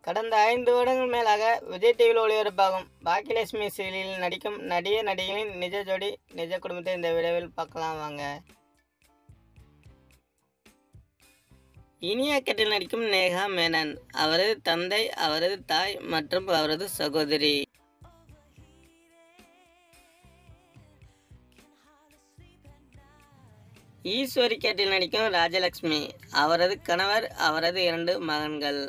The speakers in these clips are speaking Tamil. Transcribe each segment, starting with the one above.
கடந்த ஐந்து வருடங்கள் மேலாக விஜய் டிவியில் ஒளிபரப்பாகும் பாக்கியலட்சுமி சீரியலில் நடிக்கும் நடிகர் நடிகைகளின் நிஜ ஜோடி நிஜ குடும்பத்தை இந்த விரைவில் பார்க்கலாம் வாங்க இனியா கட்டில் நடிக்கும் நேஹா மேனன் அவரது தந்தை அவரது தாய் மற்றும் அவரது சகோதரி ஈஸ்வரி கேட்டில் நடிக்கும் ராஜலக்ஷ்மி அவரது கணவர் அவரது இரண்டு மகன்கள்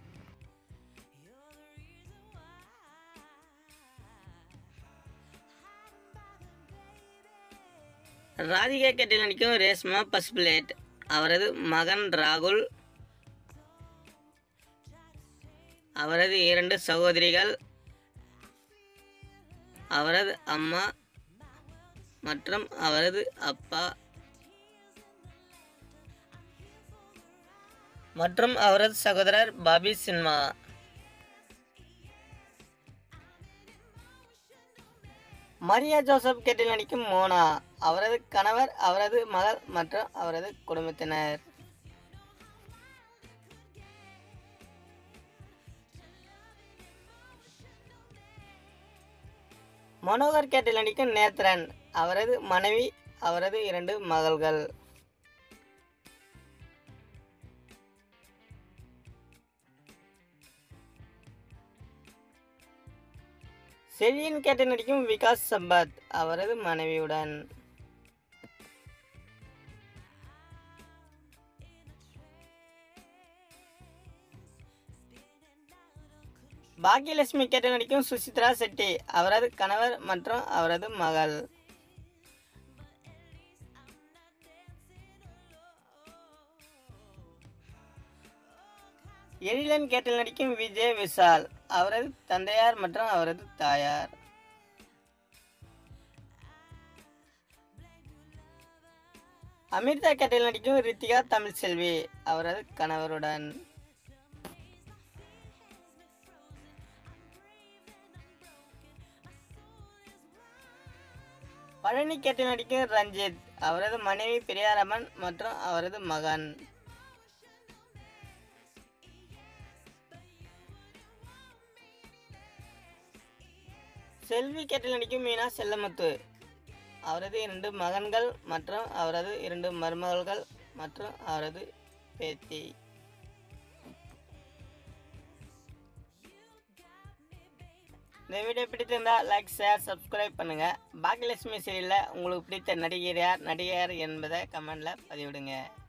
ராதிகா கேட்டில் நடிக்கும் ரேஷ்மா பஸ்பிளேட் அவரது மகன் ராகுல் அவரது இரண்டு சகோதரிகள் அவரது அம்மா மற்றும் அவரது அப்பா மற்றும் அவரது சகோதரர் பாபி சின்மா மரியா ஜோசப் கேட்டில் நடிக்கும் மோனா அவரது கணவர் அவரது மகள் மற்றும் அவரது குடும்பத்தினர் மனோகர் கேட்டில் நடிக்கும் நேத்ரன் அவரது மனைவி அவரது இரண்டு மகள்கள் செழியன் கேட்டு நடிக்கும் விகாஸ் சம்பத் அவரது மனைவியுடன் பாக்கியலட்சுமி கேட்டு நடிக்கும் சுசித்ரா செட்டி அவரது கணவர் மற்றும் அவரது மகள் எழிலன் கேட்டில் நடிக்கும் விஜய் விஷால் அவரது தந்தையார் மற்றும் அவரது தாயார் அமிர்தா கேட்டில் நடிக்கும் ரித்திகா தமிழ் செல்வி அவரது கணவருடன் பழனி கேட்டில் நடிக்கும் ரஞ்சித் அவரது மனைவி பிரியாரமன் மற்றும் அவரது மகன் செல்வி கேட்டில் நடிக்கும் மீனா செல்லமுத்து அவரது இரண்டு மகன்கள் மற்றும் அவரது இரண்டு மருமகள்கள் மற்றும் அவரது பேத்தி இந்த வீடியோ பிடித்திருந்தா லைக் ஷேர் சப்ஸ்கிரைப் பண்ணுங்க பாக்கியலட்சுமி சீரியலில் உங்களுக்கு பிடித்த நடிகர் யார் நடிகர் என்பதை கமெண்ட்ல பதிவிடுங்க